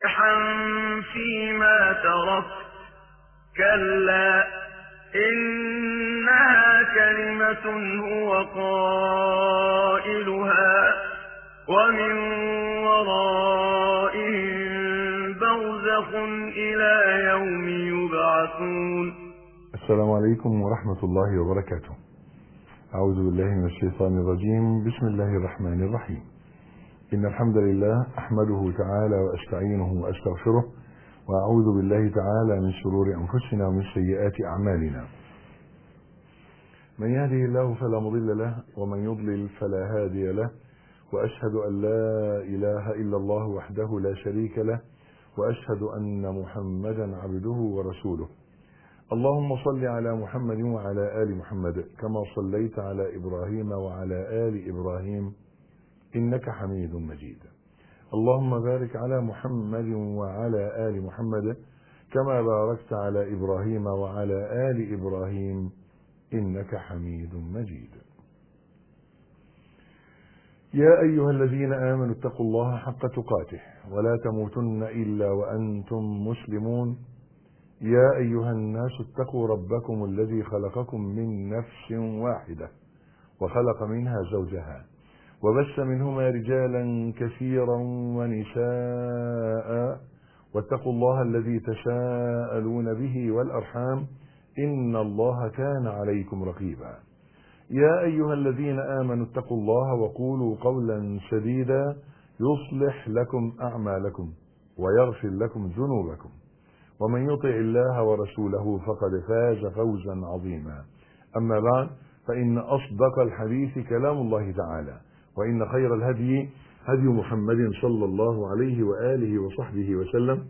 صالحا فيما ترك كلا إنها كلمة هو قائلها ومن ورائهم برزخ إلى يوم يبعثون السلام عليكم ورحمة الله وبركاته أعوذ بالله من الشيطان الرجيم بسم الله الرحمن الرحيم إن الحمد لله أحمده تعالى وأستعينه وأستغفره وأعوذ بالله تعالى من شرور أنفسنا ومن سيئات أعمالنا من يهده الله فلا مضل له ومن يضلل فلا هادي له وأشهد أن لا إله إلا الله وحده لا شريك له وأشهد أن محمدا عبده ورسوله اللهم صل على محمد وعلى آل محمد كما صليت على إبراهيم وعلى آل إبراهيم إنك حميد مجيد اللهم بارك على محمد وعلى آل محمد كما باركت على إبراهيم وعلى آل إبراهيم إنك حميد مجيد يا أيها الذين آمنوا اتقوا الله حق تقاته ولا تموتن إلا وأنتم مسلمون يا أيها الناس اتقوا ربكم الذي خلقكم من نفس واحدة وخلق منها زوجها وبث منهما رجالا كثيرا ونساء واتقوا الله الذي تساءلون به والأرحام إن الله كان عليكم رقيبا يا أيها الذين آمنوا اتقوا الله وقولوا قولا سديدا يصلح لكم أعمالكم ويغفر لكم ذنوبكم ومن يطع الله ورسوله فقد فاز فوزا عظيما أما بعد فإن أصدق الحديث كلام الله تعالى وإن خير الهدي هدي محمد صلى الله عليه وآله وصحبه وسلم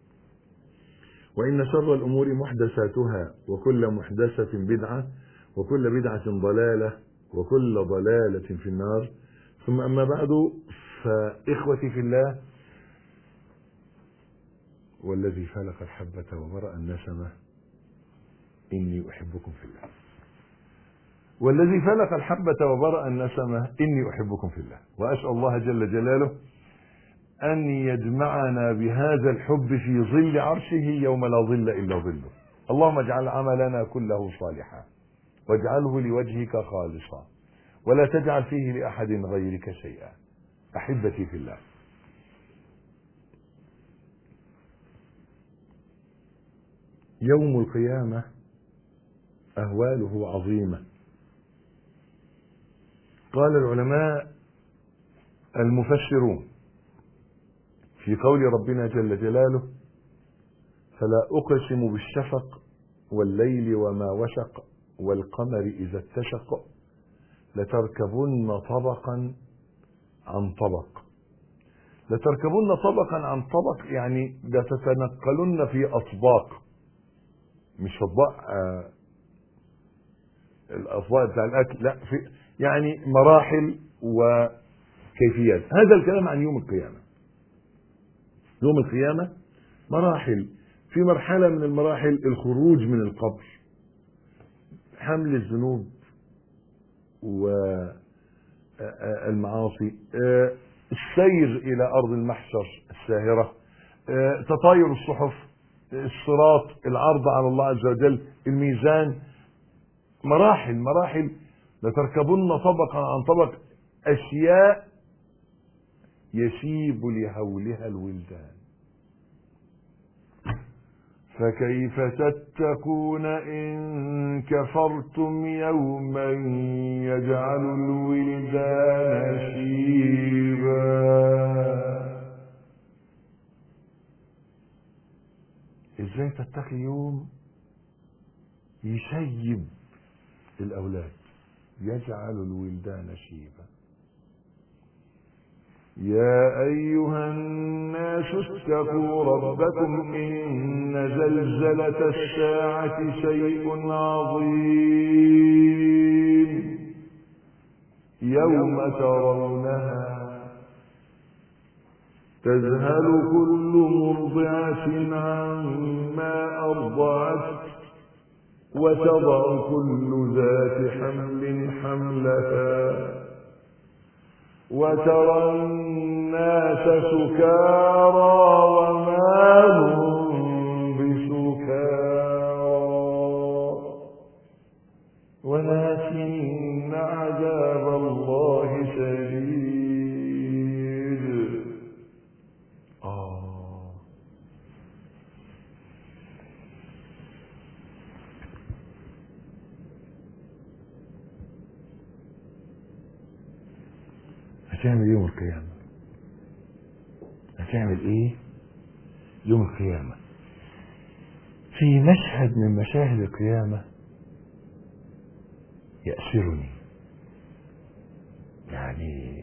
وإن شر الأمور محدثاتها وكل محدثة بدعة وكل بدعة ضلالة وكل ضلالة في النار ثم أما بعد فإخوتي في الله والذي فلق الحبة وبرأ النسمة إني أحبكم في الله والذي فلق الحبة وبرأ النسمة إني أحبكم في الله وأسأل الله جل جلاله أن يجمعنا بهذا الحب في ظل عرشه يوم لا ظل إلا ظله اللهم اجعل عملنا كله صالحا واجعله لوجهك خالصا ولا تجعل فيه لأحد غيرك شيئا أحبتي في الله يوم القيامة أهواله عظيمة قال العلماء المفسرون في قول ربنا جل جلاله فلا أقسم بالشفق والليل وما وشق والقمر إذا اتشق لتركبن طبقا عن طبق لتركبن طبقا عن طبق يعني لتتنقلن في أطباق مش أطباق آه الأطباق بتاع الأكل لا في يعني مراحل وكيفيات هذا الكلام عن يوم القيامة يوم القيامة مراحل في مرحلة من المراحل الخروج من القبر حمل الذنوب والمعاصي السير إلى أرض المحشر الساهرة تطاير الصحف الصراط العرض على الله عز وجل الميزان مراحل مراحل لتركبن طبقا عن طبق أشياء يشيب لهولها الولدان فكيف تتقون إن كفرتم يوما يجعل الولدان شيبا ازاي تتقي يوم يشيب الأولاد يجعل الولدان شيبا يا أيها الناس اتقوا ربكم إن زلزلة الساعة شيء عظيم يوم ترونها تذهل كل مرضعة عما أرضعت وتضع كل ذات حمل حملها وترى الناس سكارى وما هتعمل ايه يوم القيامة هتعمل ايه يوم القيامة في مشهد من مشاهد القيامة يأسرني يعني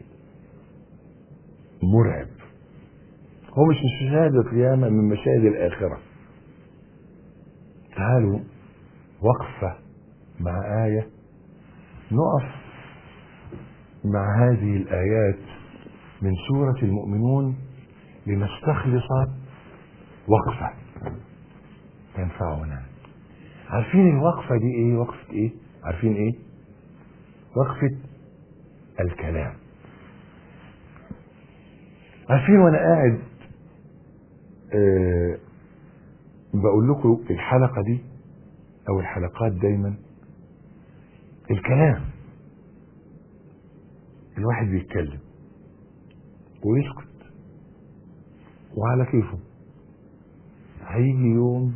مرعب هو مش مش مشاهد القيامة من مشاهد الآخرة تعالوا وقفة مع آية نقف مع هذه الآيات من سورة المؤمنون لنستخلص وقفة تنفعنا عارفين الوقفة دي ايه وقفة ايه عارفين ايه وقفة الكلام عارفين وانا قاعد أه بقول لكم الحلقة دي او الحلقات دايما الكلام الواحد بيتكلم ويسكت وعلى كيفه هيجي يوم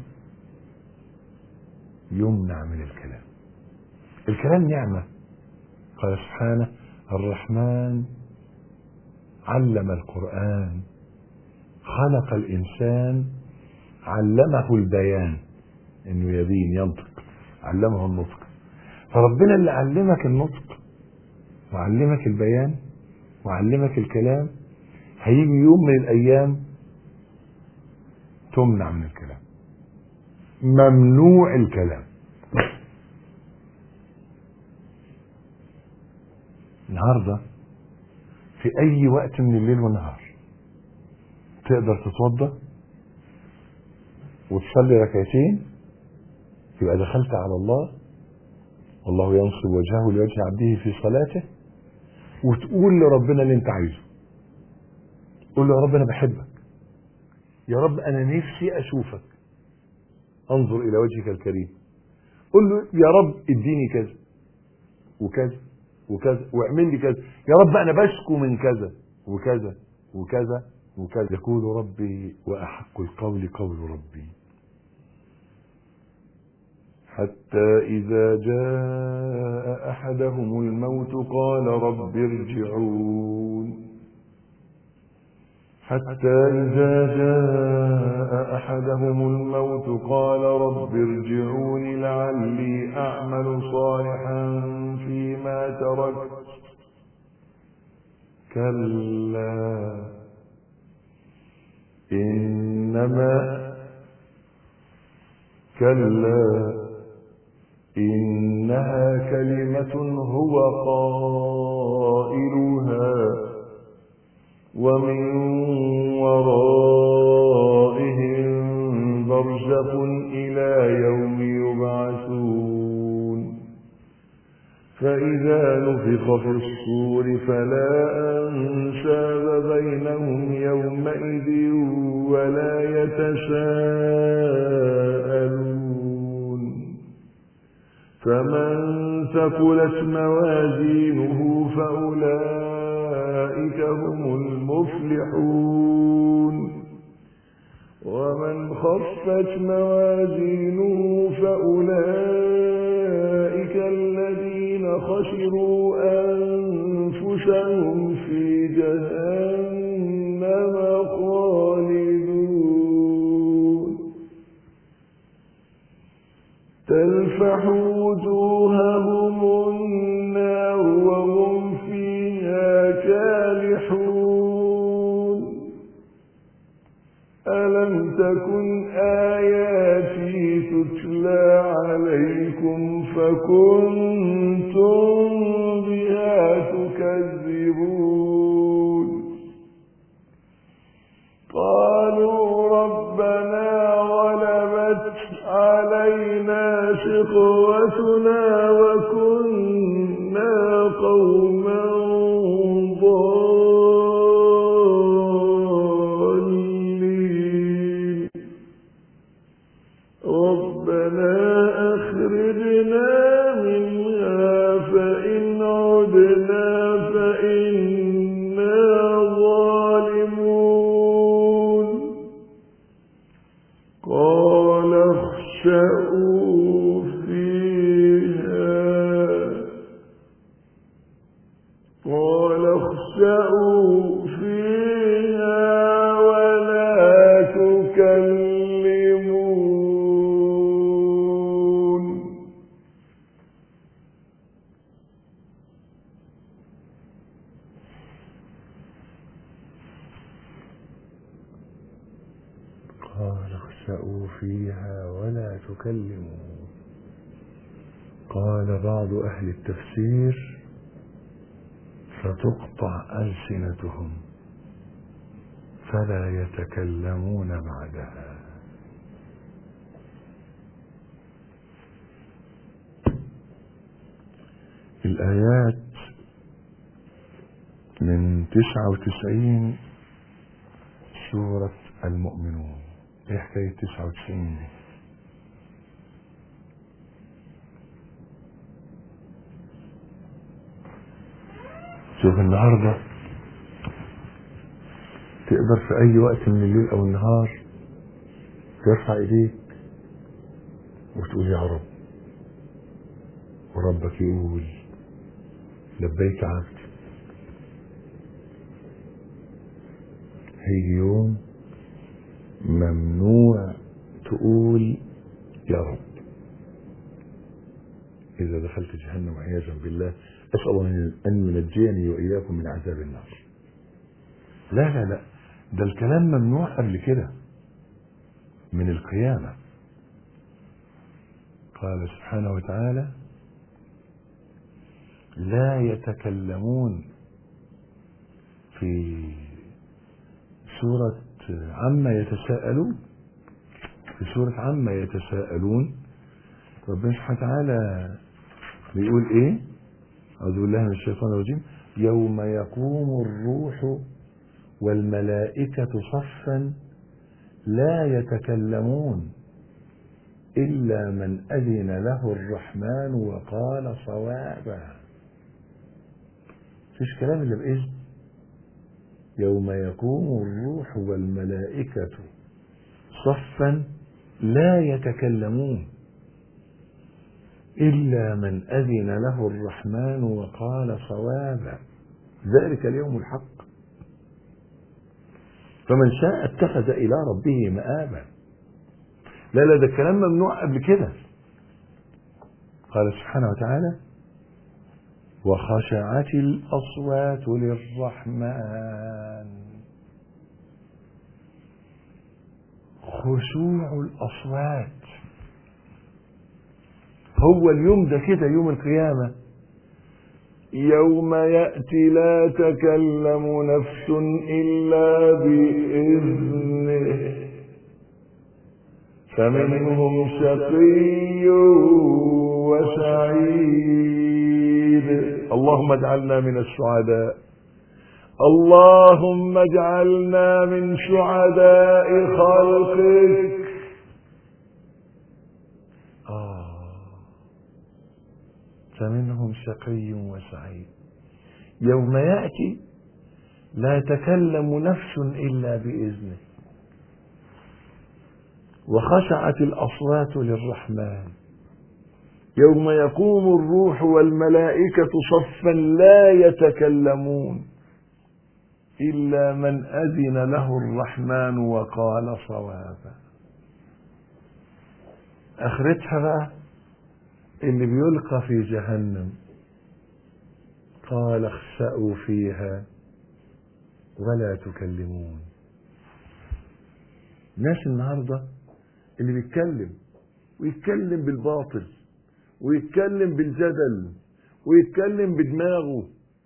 يمنع من الكلام الكلام نعمة قال سبحانه الرحمن علم القرآن خلق الإنسان علمه البيان انه يبين ينطق علمه النطق فربنا اللي علمك النطق وعلمك البيان وعلمك الكلام هيجي يوم من الايام تمنع من الكلام ممنوع الكلام النهارده في اي وقت من الليل والنهار تقدر تتوضا وتصلي ركعتين يبقى دخلت على الله والله ينصب وجهه لوجه عبده في صلاته وتقول لربنا اللي انت عايزه قول له يا رب انا بحبك يا رب انا نفسي اشوفك انظر الى وجهك الكريم قول له يا رب اديني كذا وكذا وكذا واعمل لي كذا يا رب انا بشكو من كذا وكذا وكذا وكذا يقول ربي واحق القول قول ربي حتى إذا جاء أحدهم الموت قال رب ارجعون حتى إذا جاء أحدهم الموت قال رب ارجعون لعلي أعمل صالحا فيما تركت كلا إنما كلا إنها كلمة هو قائلها ومن ورائهم برزخ إلى يوم يبعثون فإذا نفخ في الصور فلا أنساب بينهم يومئذ ولا يتساءلون فمن ثقلت موازينه فأولئك هم المفلحون ومن خفت موازينه فأولئك الذين خسروا أنفسهم في جهنم خالدون تلفح وجوههم النار وهم فيها كالحون ألم تكن آياتي تتلى عليكم فكنتم بها تكذبون قالوا ربنا غلبت علينا شقوتنا وكنا قوما ضالين ربنا أخرجنا منها فإن عدنا فإنا ظالمون قال اخسأوا فيها قال اخسأوا قال اخسأوا فيها ولا تكلموا قال بعض أهل التفسير فتقطع ألسنتهم فلا يتكلمون بعدها الآيات من تسعة وتسعين سورة المؤمنون ايه حكاية تسعة وتسعين دي شوف النهاردة تقدر في أي وقت من الليل أو النهار ترفع إيديك وتقول يا رب وربك يقول لبيك عبدي هيجي يوم ممنوع تقول يا رب إذا دخلت جهنم عياذا بالله أسأل الله أن ينجيني وإياكم من عذاب النار لا لا لا ده الكلام ممنوع قبل كده من القيامة قال سبحانه وتعالى لا يتكلمون في سورة عما يتساءلون في سورة عما يتساءلون ربنا سبحانه وتعالى بيقول ايه أعوذ بالله من الشيطان الرجيم يوم يقوم الروح والملائكة صفا لا يتكلمون إلا من أذن له الرحمن وقال صوابا فيش كلام إلا بإذن يوم يقوم الروح والملائكة صفا لا يتكلمون إلا من أذن له الرحمن وقال صوابا ذلك اليوم الحق فمن شاء اتخذ إلى ربه مآبا لا لا ده الكلام ممنوع قبل كده قال سبحانه وتعالى وخشعت الأصوات للرحمن خشوع الأصوات هو اليوم ده كده يوم القيامة يوم يأتي لا تكلم نفس إلا بإذنه فمنهم شقي وسعيد اللهم اجعلنا من السعداء اللهم اجعلنا من سعداء خلقك فمنهم شقي وسعيد يوم يأتي لا تكلم نفس إلا بإذنه وخشعت الأصوات للرحمن يوم يقوم الروح والملائكة صفا لا يتكلمون إلا من أذن له الرحمن وقال صوابا آخرتها بقى اللي بيلقى في جهنم قال اخسأوا فيها ولا تكلمون ناس النهارده اللي بيتكلم ويتكلم بالباطل ويتكلم بالجدل ويتكلم بدماغه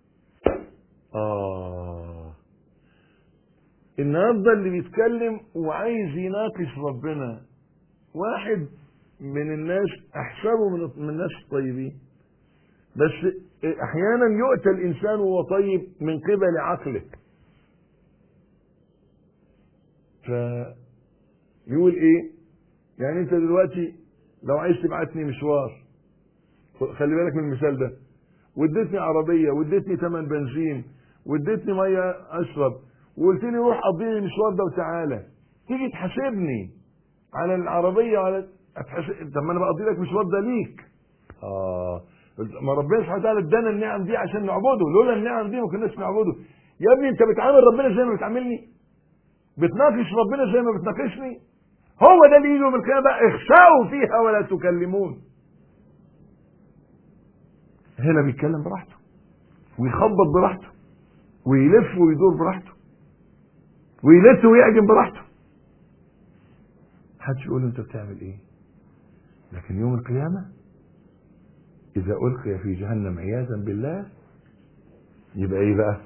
آه النهارده اللي بيتكلم وعايز يناقش ربنا واحد من الناس احسبه من من الناس الطيبين بس احيانا يؤتى الانسان وهو طيب من قبل عقله فيقول ايه يعني انت دلوقتي لو عايز تبعتني مشوار خلي بالك من المثال ده واديتني عربيه واديتني ثمن بنزين واديتني ميه اشرب وقلت لي روح قضي لي المشوار ده وتعالى تيجي تحاسبني على العربيه وعلى هتحاسب طب ما انا بقضي لك مشوار ده ليك اه ما ربنا سبحانه وتعالى ادانا النعم دي عشان نعبده لولا النعم دي ما كناش نعبده يا ابني انت بتعامل ربنا زي ما بتعاملني بتناقش ربنا زي ما بتناقشني هو ده اللي يجي يوم القيامه اخسأوا فيها ولا تكلمون هنا بيتكلم براحته ويخبط براحته ويلف ويدور براحته ويلف ويعجن براحته محدش يقول له انت بتعمل ايه لكن يوم القيامة إذا ألقي في جهنم عياذا بالله يبقى إيه بقى؟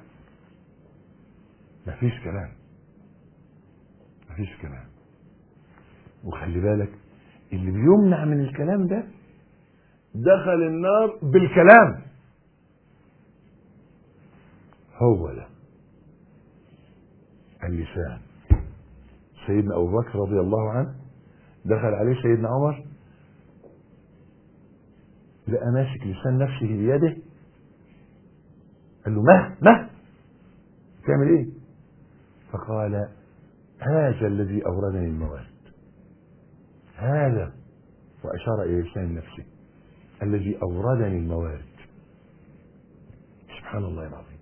مفيش كلام مفيش كلام وخلي بالك اللي بيمنع من الكلام ده دخل النار بالكلام هو ده اللسان سيدنا ابو بكر رضي الله عنه دخل عليه سيدنا عمر لقى ماسك لسان نفسه بيده قال له مه مه تعمل ايه فقال هذا الذي اوردني الموارد هذا واشار الى لسان نفسه الذي اوردني الموارد سبحان الله العظيم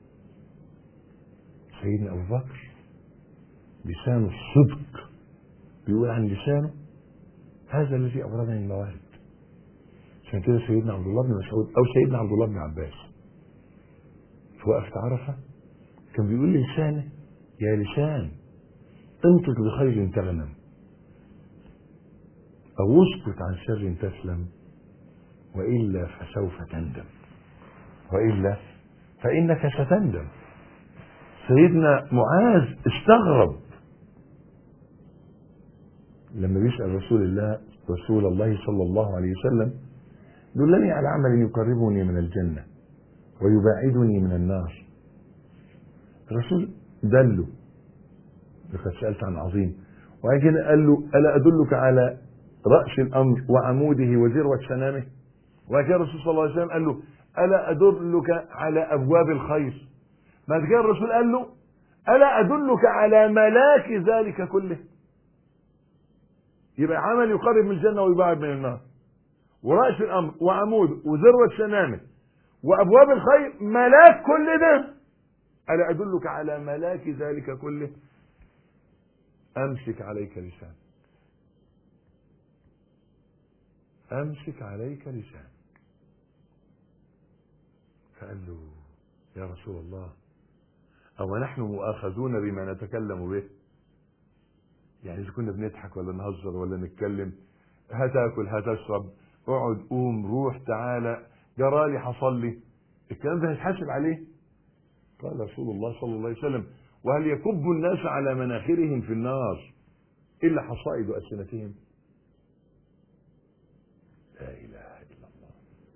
سيدنا ابو بكر لسان الصدق بيقول عن لسانه هذا الذي اوردني الموارد عشان كده سيدنا عبد الله بن مسعود او سيدنا عبد الله بن عباس في وقفة عرفة كان بيقول لسانه يا لسان انطق بخير تغنم او اسكت عن شر تسلم والا فسوف تندم والا فانك ستندم سيدنا معاذ استغرب لما بيسال رسول الله رسول الله صلى الله عليه وسلم دلني على عمل يقربني من الجنه ويباعدني من النار الرسول دله لقد سألت عن عظيم وبعد قال له ألا أدلك على رأس الأمر وعموده وذروة سنامه وبعد كده الرسول صلى الله عليه وسلم قال له ألا أدلك على أبواب الخير بعد كده الرسول قال له ألا أدلك على ملاك ذلك كله يبقى عمل يقرب من الجنة ويبعد من النار ورأس الأمر وعمود وذروة سنامه وأبواب الخير ملاك كل ده ألا أدلك على ملاك ذلك كله أمسك عليك لسان أمسك عليك لسان فقال له يا رسول الله أو نحن مؤاخذون بما نتكلم به يعني إذا كنا بنضحك ولا نهزر ولا نتكلم هتاكل هتشرب اقعد قوم روح تعالى جرالي حصل لي الكلام ده هيتحاسب عليه قال رسول الله صلى الله عليه وسلم وهل يكب الناس على مناخرهم في النار إلا حصائد ألسنتهم لا إله إلا الله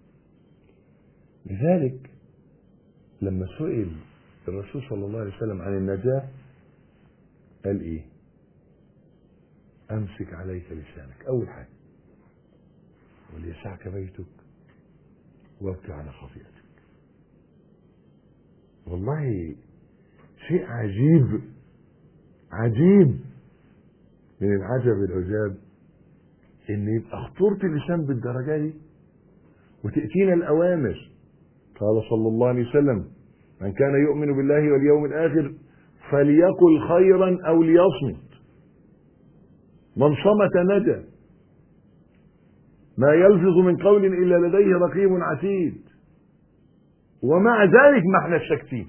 لذلك لما سئل الرسول صلى الله عليه وسلم عن النجاة قال إيه أمسك عليك لسانك أول حاجة وليسعك بيتك وابكي على خطيئتك والله شيء عجيب عجيب من العجب العجاب ان يبقى خطورة اللسان بالدرجة دي وتأتينا الأوامر قال صلى الله عليه وسلم من كان يؤمن بالله واليوم الآخر فليقل خيرا أو ليصمت من صمت نجا ما يلفظ من قول إلا لديه رقيب عتيد ومع ذلك ما احنا ساكتين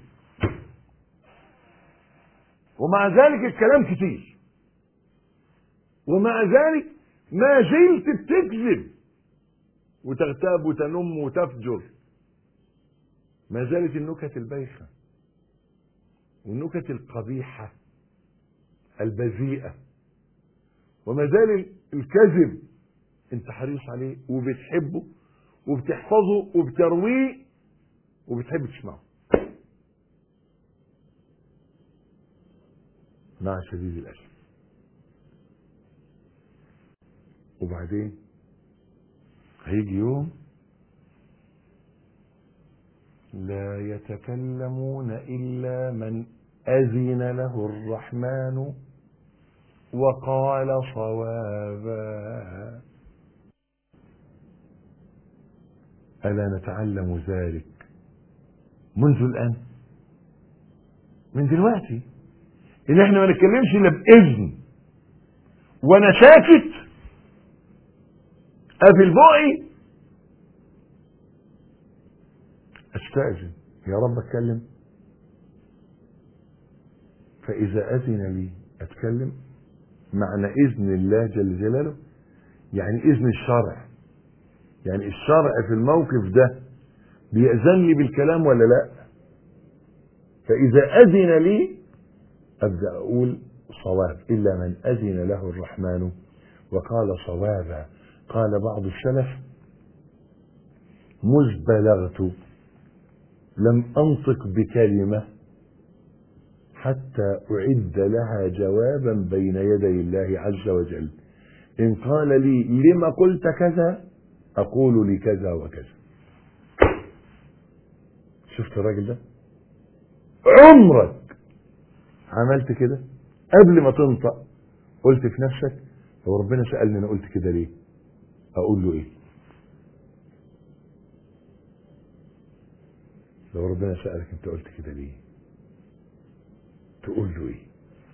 ومع ذلك الكلام كتير ومع ذلك ما زلت بتكذب وتغتاب وتنم وتفجر ما زالت النكت البايخة والنكت القبيحة البذيئة وما زال الكذب انت حريص عليه وبتحبه وبتحفظه وبترويه وبتحب تسمعه مع شديد الأسف وبعدين هيجي يوم لا يتكلمون إلا من أذن له الرحمن وقال صوابا ألا نتعلم ذلك منذ الآن من دلوقتي إن إحنا ما نتكلمش إلا بإذن وأنا ساكت قافل بقي استأذن يا رب اتكلم فإذا أذن لي أتكلم معنى اذن الله جل جلاله يعني اذن الشرع يعني الشرع في الموقف ده بيأذن لي بالكلام ولا لا فإذا أذن لي أبدأ أقول صواب إلا من أذن له الرحمن وقال صوابا قال بعض السلف مذ بلغت لم أنطق بكلمة حتى أعد لها جوابا بين يدي الله عز وجل إن قال لي لما قلت كذا أقول لكذا وكذا شفت الراجل ده عمرك عملت كده قبل ما تنطق قلت في نفسك لو ربنا سألني أنا قلت كده ليه أقول له إيه لو ربنا سألك أنت قلت كده ليه تقول له إيه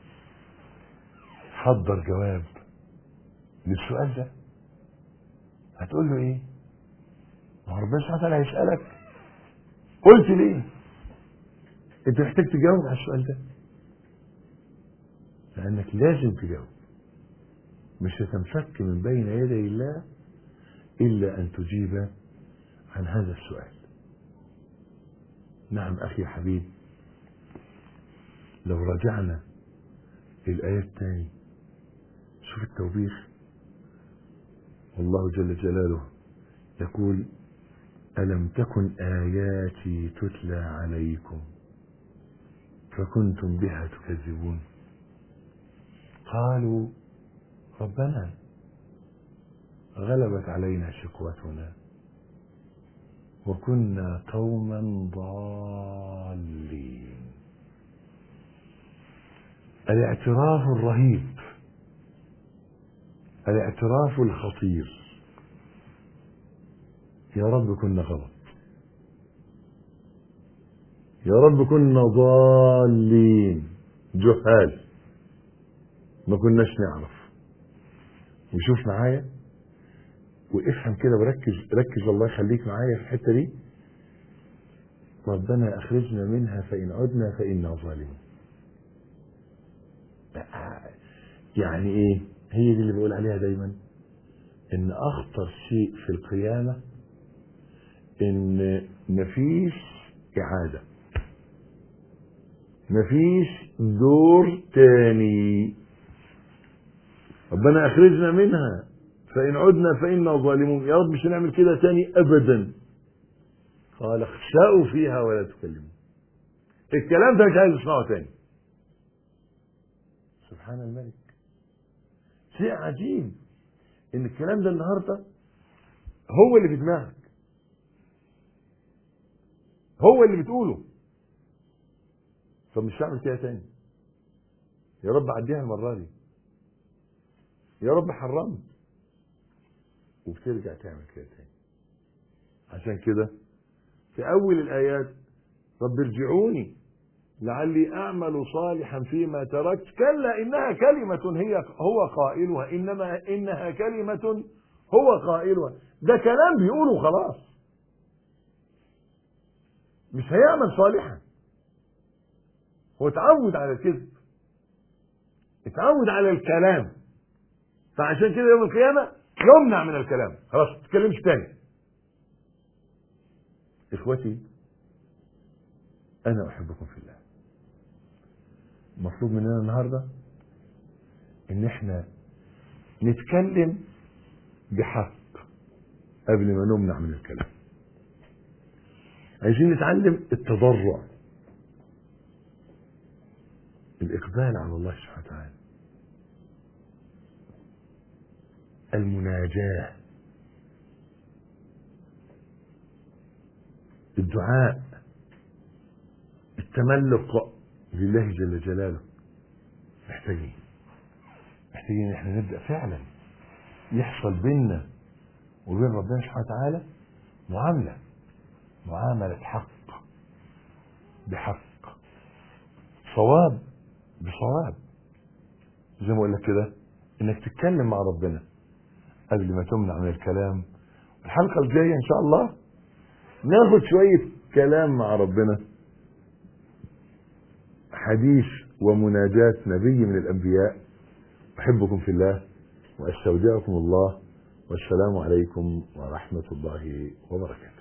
حضر جواب للسؤال ده هتقول له إيه ما هو ربنا سبحانه وتعالى هيسألك قلت ليه انت محتاج تجاوب على السؤال ده لانك لازم تجاوب مش هتنفك من بين يدي الله الا ان تجيب عن هذا السؤال نعم اخي حبيب لو رجعنا الايات تاني شوف التوبيخ والله جل جلاله يقول ألم تكن آياتي تتلى عليكم فكنتم بها تكذبون قالوا ربنا غلبت علينا شقوتنا وكنا قوما ضالين الاعتراف الرهيب الاعتراف الخطير يا رب كنا غلط يا رب كنا ضالين جهال ما كناش نعرف وشوف معايا وافهم كده وركز ركز الله يخليك معايا في الحته دي ربنا اخرجنا منها فان عدنا فانا ظالمون يعني ايه هي دي اللي بقول عليها دايما ان اخطر شيء في القيامه ان مفيش اعاده مفيش دور تاني ربنا اخرجنا منها فان عدنا فانا ظالمون يا رب مش هنعمل كده تاني ابدا قال اخشأوا فيها ولا تكلموا الكلام ده مش عايز اسمعه تاني سبحان الملك شيء عجيب ان الكلام ده النهارده هو اللي في دماغك هو اللي بتقوله طب مش هعمل كده تاني يا رب عديها المره دي يا رب حرمت وبترجع تعمل كده تاني عشان كده في اول الايات رب ارجعوني لعلي اعمل صالحا فيما تركت كلا انها كلمه هي هو قائلها انما انها كلمه هو قائلها ده كلام بيقوله خلاص مش هيعمل صالحا هو اتعود على الكذب اتعود على الكلام فعشان كده يوم القيامة يمنع من الكلام خلاص ما تتكلمش تاني اخوتي انا احبكم في الله مطلوب مننا النهاردة ان احنا نتكلم بحق قبل ما نمنع من الكلام عايزين نتعلم التضرع الإقبال على الله سبحانه وتعالى المناجاة الدعاء التملق لله جل جلاله محتاجين محتاجين ان احنا نبدا فعلا يحصل بيننا وبين ربنا سبحانه وتعالى معامله معامله حق بحق صواب بصواب زي ما اقول لك كده انك تتكلم مع ربنا قبل ما تمنع من الكلام الحلقه الجايه ان شاء الله ناخد شويه كلام مع ربنا حديث ومناجاة نبي من الأنبياء أحبكم في الله وأستودعكم الله والسلام عليكم ورحمة الله وبركاته